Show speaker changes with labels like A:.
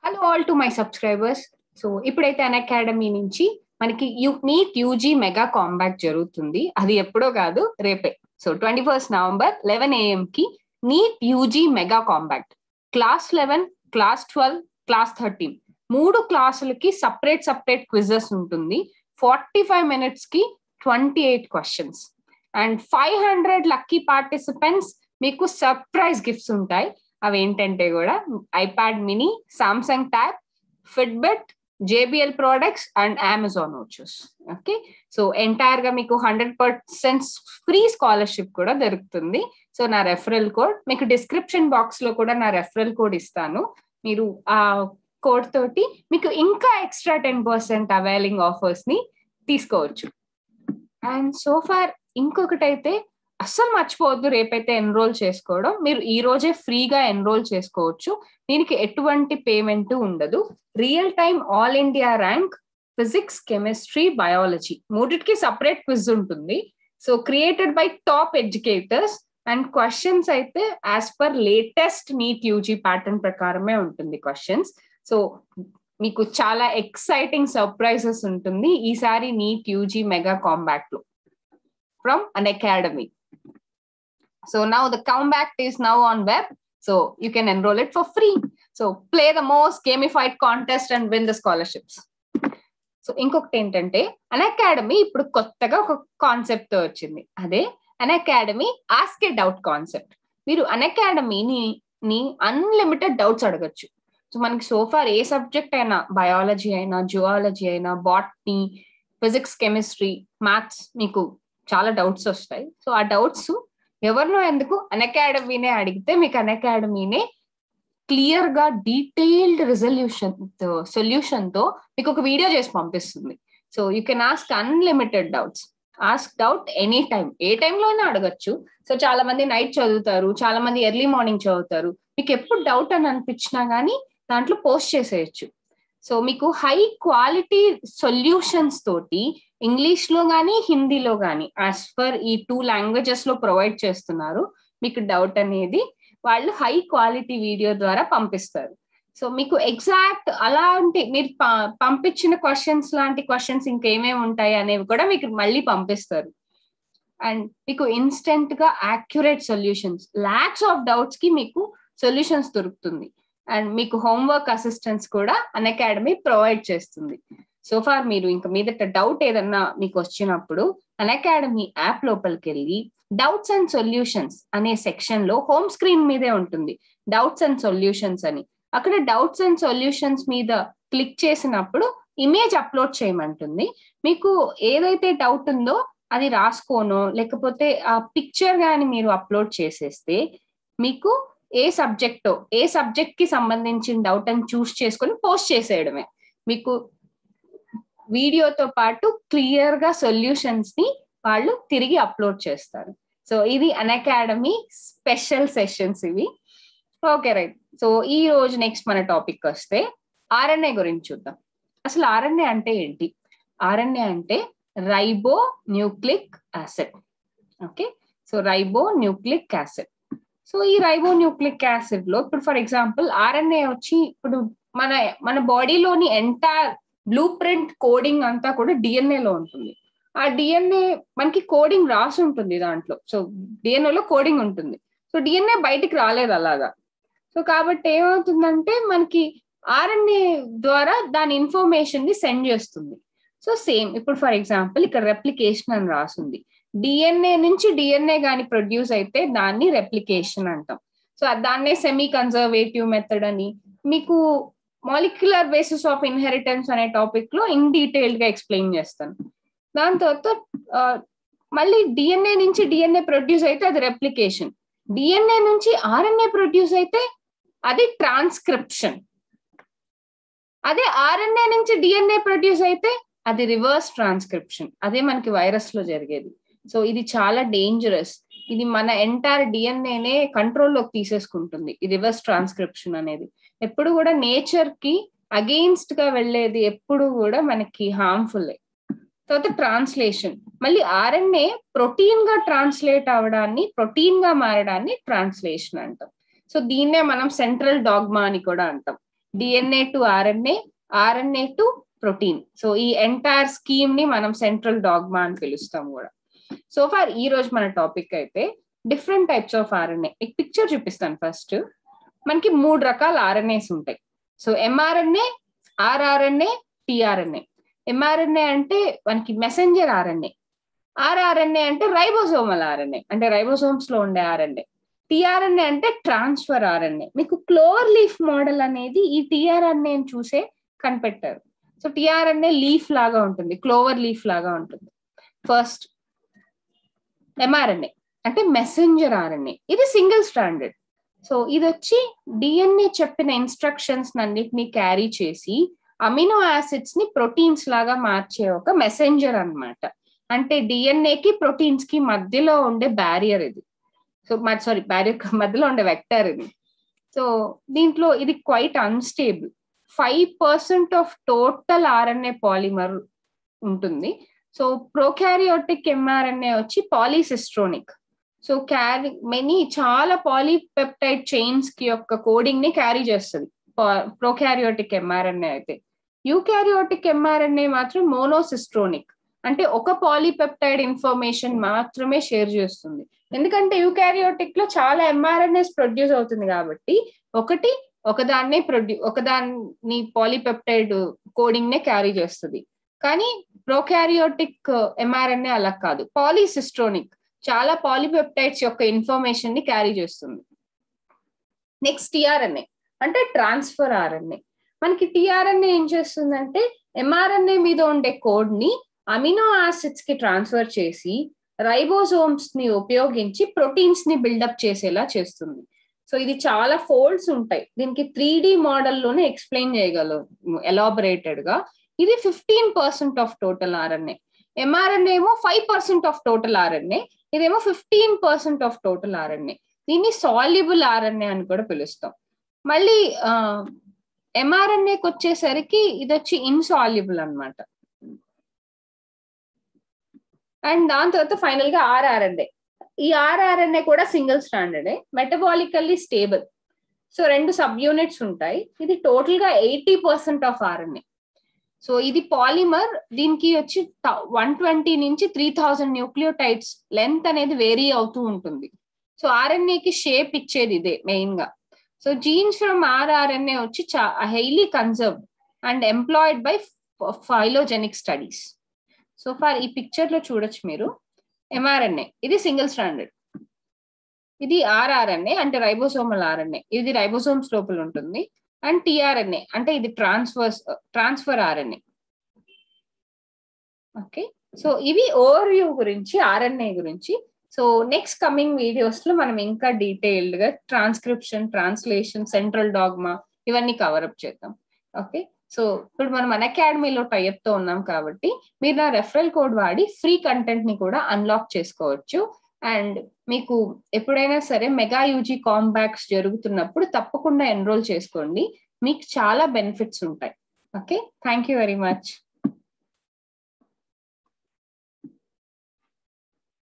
A: Hello all to my subscribers so ఇప్పుడైతే Unacademy నుంచి మనకి U NEET UG mega combat జరుగుతుంది అది ఎప్పుడో కాదు రేపే so twenty first November eleven AM కి NEET UG mega combat class eleven class twelve class thirteen మూడు క్లాసులకి సపరేట్ సపరేట్ క్విజెస్ ఉంటుంది ఫార్టీ ఫైవ్ మినిట్స్ కి twenty eight questions and five hundred lucky participants మీకు సర్ప్రైజ్ గిఫ్ట్స్ ఉంటాయి అవి ఏంటంటే కూడా iPad mini Samsung tab Fitbit JBL products and Amazon వచ్చెస్ ఓకే సో ఎంటైర్ గా మీకు హండ్రెడ్ పర్సెంట్ ఫ్రీ స్కాలర్షిప్ కూడా దొరుకుతుంది సో నా రెఫరల్ కోడ్ మీకు డిస్క్రిప్షన్ బాక్స్ లో కూడా నా రెఫరల్ కోడ్ ఇస్తాను మీరు ఆ కోడ్ తోటి మీకు ఇంకా extra ten percent availing offers ని తీసుకోవచ్చు అండ్ సో ఫార్ ఇంకొకటి అయితే అస్సలు మర్చిపోవద్దు రేపైతే ఎన్రోల్ చేసుకోవడం మీరు ఈ రోజే ఫ్రీగా ఎన్రోల్ చేసుకోవచ్చు దీనికి ఎటువంటి పేమెంట్ ఉండదు real time all India rank physics chemistry biology మూడిటికి సపరేట్ క్విజ్ ఉంటుంది so created by top educators and questions అయితే as per latest NEET UG pattern ప్రకారమే ఉంటుంది క్వశ్చన్స్ సో మీకు చాలా ఎక్సైటింగ్ సర్ప్రైజెస్ ఉంటుంది ఈసారి నీట్ యూజీ మెగా కాంబాక్ట్ లో from Unacademy So now the comeback is now on web. So you can enroll it for free. So play the most gamified contest and win the scholarships. So ఇంకొకటి ఏంటంటే అన్ academy ఇప్పుడు కొత్తగా ఒక concept వచ్చింది అదే Unacademy ask a doubt concept మీరు అన్ అకాడమీని ని అన్లిమిటెడ్ డౌట్స్ అడగచ్చు సో మనకి సోఫార్ ఏ సబ్జెక్ట్ అయినా బయాలజీ అయినా జువాలజీ అయినా బాట్నీ ఫిజిక్స్ కెమిస్ట్రీ మ్యాథ్స్ మీకు చాలా డౌట్స్ వస్తాయి సో ఆ డౌట్స్ ఎవరినో ఎందుకు అన్ అకాడమీనే అడిగితే మీకు అన్ అకాడమీనే క్లియర్ గా డీటెయిల్డ్ రిజల్యూషన్ సొల్యూషన్ తో మీకు ఒక వీడియో చేసి పంపిస్తుంది so you can ask unlimited doubts ask doubt any time ఏ టైంలోనే అడగచ్చు సో చాలా మంది నైట్ చదువుతారు చాలా మంది ఎర్లీ మార్నింగ్ చదువుతారు మీకు ఎప్పుడు డౌట్ అని అనిపించినా గానీ దాంట్లో పోస్ట్ చేసేయచ్చు సో మీకు హై క్వాలిటీ సొల్యూషన్స్ తోటి ఇంగ్లీష్ లో కానీ హిందీలో కానీ యాజ్ పర్ ఈ టూ లాంగ్వేజెస్ లో ప్రొవైడ్ చేస్తున్నారు మీకు డౌట్ అనేది వాళ్ళు హై క్వాలిటీ వీడియో ద్వారా పంపిస్తారు సో మీకు ఎగ్జాక్ట్ అలాంటి మీరు పంపించిన క్వశ్చన్స్ లాంటి క్వశ్చన్స్ ఇంకేమేమి ఉంటాయి అనేవి కూడా మీకు మళ్ళీ పంపిస్తారు అండ్ మీకు ఇన్స్టెంట్ గా accurate solutions lakhs of doubts కి మీకు సొల్యూషన్స్ దొరుకుతుంది అండ్ మీకు హోంవర్క్ అసిస్టెన్స్ కూడా అన్ అకాడమీ ప్రొవైడ్ చేస్తుంది సో ఫార్ మీరు ఇంకా మీదట డౌట్ ఏదన్నా మీకు వచ్చినప్పుడు అన్ అకాడమీ యాప్ లోపలికి వెళ్ళి డౌట్స్ అండ్ సొల్యూషన్స్ అనే సెక్షన్ లో హోమ్ స్క్రీన్ మీదే ఉంటుంది డౌట్స్ అండ్ సొల్యూషన్స్ అని అక్కడ డౌట్స్ అండ్ సొల్యూషన్స్ మీద క్లిక్ చేసినప్పుడు ఇమేజ్ అప్లోడ్ చేయమంటుంది మీకు ఏదైతే డౌట్ ఉందో అది రాసుకోనో లేకపోతే ఆ పిక్చర్ కానీ మీరు అప్లోడ్ చేసేస్తే మీకు ఏ సబ్జెక్టో ఏ సబ్జెక్ట్ కి సంబంధించిన డౌట్ అని చూస్ చేసుకొని పోస్ట్ చేసేయడమే మీకు వీడియోతో పాటు క్లియర్ గా సొల్యూషన్స్ ని వాళ్ళు తిరిగి అప్లోడ్ చేస్తారు సో ఇది అన్ అకాడమీ స్పెషల్ సెషన్స్ ఇవి ఓకే రైట్ సో ఈ రోజు నెక్స్ట్ మన టాపిక్ వస్తే ఆర్ఎన్ఏ గురించి చూద్దాం అసలు ఆర్ఎన్ఏ అంటే ఏంటి ఆర్ఎన్ఏ అంటే ribonucleic acid okay so ribonucleic acid so ఈ రైబో న్యూక్లిక్ యాసిడ్ లో ఇప్పుడు ఫర్ ఎగ్జాంపుల్ ఆర్ఎన్ఏ వచ్చి ఇప్పుడు మన మన బాడీలోని ఎంటైర్ బ్లూ ప్రింట్ కోడింగ్ అంతా కూడా డిఎన్ఏ లో ఉంటుంది ఆ డిఎన్ఏ మనకి కోడింగ్ రాసి ఉంటుంది దాంట్లో సో డిఎన్ఏలో కోడింగ్ ఉంటుంది సో డిఎన్ఏ బయటికి రాలేదు అలాగా సో కాబట్టి ఏమవుతుందంటే మనకి ఆర్ఎన్ఏ ద్వారా దాని ఇన్ఫర్మేషన్ ని సెండ్ చేస్తుంది సో సేమ్ ఇప్పుడు ఫర్ ఎగ్జాంపుల్ ఇక్కడ రెప్లికేషన్ అని రాసింది డిఎన్ఏ నుంచి డిఎన్ఏ కానీ ప్రొడ్యూస్ అయితే దాన్ని రెప్లికేషన్ అంటాం సో దాన్నే సెమీ కన్జర్వేటివ్ మెథడ్ అని మీకు మాలిక్యులర్ బేసిస్ ఆఫ్ ఇన్హెరిటెన్స్ అనే టాపిక్ లో ఇన్ డీటెయిల్డ్ గా ఎక్స్ప్లెయిన్ చేస్తాను దాని తర్వాత మళ్ళీ డిఎన్ఏ నుంచి డిఎన్ఏ ప్రొడ్యూస్ అయితే అది రెప్లికేషన్ డిఎన్ఏ నుంచి ఆర్ఎన్ఏ ప్రొడ్యూస్ అయితే అది ట్రాన్స్క్రిప్షన్ అదే ఆర్ఎన్ఏ నుంచి డిఎన్ఏ ప్రొడ్యూస్ అయితే అది రివర్స్ ట్రాన్స్క్రిప్షన్ అదే మనకి వైరస్ లో జరిగేది సో ఇది చాలా డేంజరస్ ఇది మన ఎంటైర్ డిఎన్ఏనే కంట్రోల్లోకి తీసేసుకుంటుంది ఈ రివర్స్ ట్రాన్స్క్రిప్షన్ అనేది ఎప్పుడు కూడా నేచర్ కి అగెయిన్స్ట్ గా వెళ్ళేది ఎప్పుడు కూడా మనకి హార్మ్ఫుల్ తర్వాత ట్రాన్స్లేషన్ మళ్ళీ ఆర్ఎన్ఏ ప్రోటీన్ గా ట్రాన్స్లేట్ అవడాన్ని ప్రోటీన్ గా మారడాన్ని ట్రాన్స్లేషన్ అంటాం సో దీన్నే మనం సెంట్రల్ డాగ్మా అని కూడా అంటాం DNA to RNA RNA to protein so ఈ ఎంటైర్ స్కీమ్ ని మనం సెంట్రల్ డాగ్మా అని పిలుస్తాం కూడా సో ఫార్ ఈ రోజు మన టాపిక్ అయితే డిఫరెంట్ టైప్స్ ఆఫ్ ఆర్ఎన్ఏ మీకు పిక్చర్ చూపిస్తాను ఫస్ట్ మనకి మూడు రకాల ఆర్ఎన్ఏస్ ఉంటాయి so mRNA rRNA tRNA mRNA అంటే మనకి మెసెంజర్ ఆర్ఎన్ఏ ఆర్ఆర్ఎన్ఏ అంటే రైబోసోమల్ ఆర్ఎన్ఏ అంటే రైబోసోమ్స్ లో ఉండే ఆర్ఎన్ఏ టిఆర్ఎన్ఏ అంటే ట్రాన్స్ఫర్ ఆర్ఎన్ఏ మీకు క్లోవర్ లీఫ్ మోడల్ అనేది ఈ టిఆర్ఎన్ఏ చూసే కనిపెట్టారు సో టిఆర్ఎన్ఏ లీఫ్ లాగా ఉంటుంది క్లోవర్ లీఫ్ లాగా ఉంటుంది ఫస్ట్ ఎంఆర్ఎన్ఏ అంటే మెసెంజర్ ఆర్ఎన్ఏ ఇది సింగిల్ స్టాండర్డ్ సో ఇది వచ్చి డిఎన్ఏ చెప్పిన ఇన్స్ట్రక్షన్స్ అన్నిటిని క్యారీ చేసి అమినో యాసిడ్స్ ని ప్రోటీన్స్ లాగా మార్చే ఒక మెసెంజర్ అనమాట అంటే డిఎన్ఏకి ప్రోటీన్స్ కి మధ్యలో ఉండే బ్యారియర్ ఇది సో సారీ బ్యారియర్ మధ్యలో ఉండే వెక్టర్ ఇది సో దీంట్లో ఇది quite unstable five percent of total RNA polymer ఉంటుంది సో ప్రోకారియోటిక్ ఎంఆర్ఎన్ఏ వచ్చి పాలీసిస్ట్రోనిక్ సో క్యారీ మెనీ చాలా పాలీపెప్టైడ్ చైన్స్ కి యొక్క కోడింగ్ ని క్యారీ చేస్తుంది ప్రోకారియోటిక్ ఎంఆర్ఎన్ఏ అయితే యూకారియోటిక్ ఎంఆర్ఎన్ఏ మాత్రం మోనోసిస్ట్రోనిక్ అంటే ఒక పాలీపెప్టైడ్ ఇన్ఫర్మేషన్ మాత్రమే షేర్ చేస్తుంది ఎందుకంటే యూకారియోటిక్ లో చాలా ఎంఆర్ఎన్ఎస్ ప్రొడ్యూస్ అవుతుంది కాబట్టి ఒకటి ఒకదాన్నే ప్రొడ్యూ ఒకదాన్ని పాలీపెప్టైడ్ కోడింగ్ నే క్యారీ చేస్తుంది కానీ ప్రోకారియోటిక్ ఎంఆర్ఎన్ఏ అలా కాదు పాలీసిస్ట్రోనిక్ చాలా పాలిపెప్టైడ్స్ యొక్క ఇన్ఫర్మేషన్ ని క్యారీ చేస్తుంది నెక్స్ట్ టిఆర్ఎన్ఏ అంటే ట్రాన్స్ఫర్ ఆర్ఎన్ఏ మనకి టిఆర్ఎన్ఏ ఏం చేస్తుందంటే ఎంఆర్ఎన్ఏ మీద ఉండే కోడ్ ని అమినో ఆసిడ్స్ కి ట్రాన్స్ఫర్ చేసి రైబోసోమ్స్ ని ఉపయోగించి ప్రోటీన్స్ ని బిల్డప్ చేసేలా చేస్తుంది సో ఇది చాలా ఫోల్డ్స్ ఉంటాయి దీనికి త్రీ డి మోడల్లోనే ఎక్స్ప్లెయిన్ చేయగలరు ఎలాబరేటెడ్ గా ఇది fifteen percent of total RNA mRNA ఏమో five percent of total RNA ఇదేమో fifteen percent of total RNA దీన్ని సాల్యుబుల్ ఆర్ఎన్ఏ అని కూడా పిలుస్తాం మళ్ళీ ఎంఆర్ఎన్ఏకి వచ్చేసరికి ఇది వచ్చి ఇన్సాల్యుబుల్ అనమాట అండ్ దాని తర్వాత ఫైనల్ గా ఆర్ఆర్ఎన్ఏ ఈ ఆర్ఆర్ఎన్ఏ కూడా సింగిల్ స్టాండర్డే మెటబాలికల్లీ స్టేబుల్ సో రెండు సబ్ యూనిట్స్ ఉంటాయి ఇది టోటల్ గా eighty percent of RNA so ఇది పాలిమర్ దీనికి వచ్చి వన్ ట్వంటీ నుంచి త్రీ థౌజండ్ న్యూక్లియోటైడ్స్ లెంత్ అనేది వేరీ అవుతూ ఉంటుంది సో ఆర్ఎన్ఏకి షేప్ ఇచ్చేది ఇదే మెయిన్ గా సో జీన్స్ ఫ్రమ్ ఆర్ఆర్ఎన్ఏ వచ్చి highly conserve and employed by phylogenic studies so far ఈ పిక్చర్ లో చూడొచ్చు మీరు ఎంఆర్ఎన్ఏ ఇది సింగిల్ స్టాండర్డ్ ఇది ఆర్ఆర్ఎన్ఏ అంటే రైబోసోమల్ ఆర్ఎన్ఏ ఇది రైబోసోమ్స్ లోపల ఉంటుంది అండ్ టిఆర్ఎన్ఏ అంటే ఇది transfers transfer RNA okay so ఇవి ఓవర్ వ్యూ గురించి ఆర్ఎన్ఏ గురించి సో నెక్స్ట్ కమింగ్ వీడియోస్ లో మనం ఇంకా డీటెయిల్డ్ గా ట్రాన్స్క్రిప్షన్ ట్రాన్స్లేషన్ సెంట్రల్ డాగ్మా ఇవన్నీ కవరప్ చేద్దాం ఓకే సో ఇప్పుడు మనం మన అకాడమీలో టైప్ తో ఉన్నాం కాబట్టి మీరు నా రెఫరల్ కోడ్ వాడి ఫ్రీ కంటెంట్ ని కూడా అన్లాక్ చేసుకోవచ్చు అండ్ మీకు ఎప్పుడైనా సరే మెగా యూజీ కాంబాక్స్ జరుగుతున్నప్పుడు తప్పకుండా ఎన్రోల్ చేసుకోండి మీకు చాలా బెనిఫిట్స్ ఉంటాయి okay thank you very much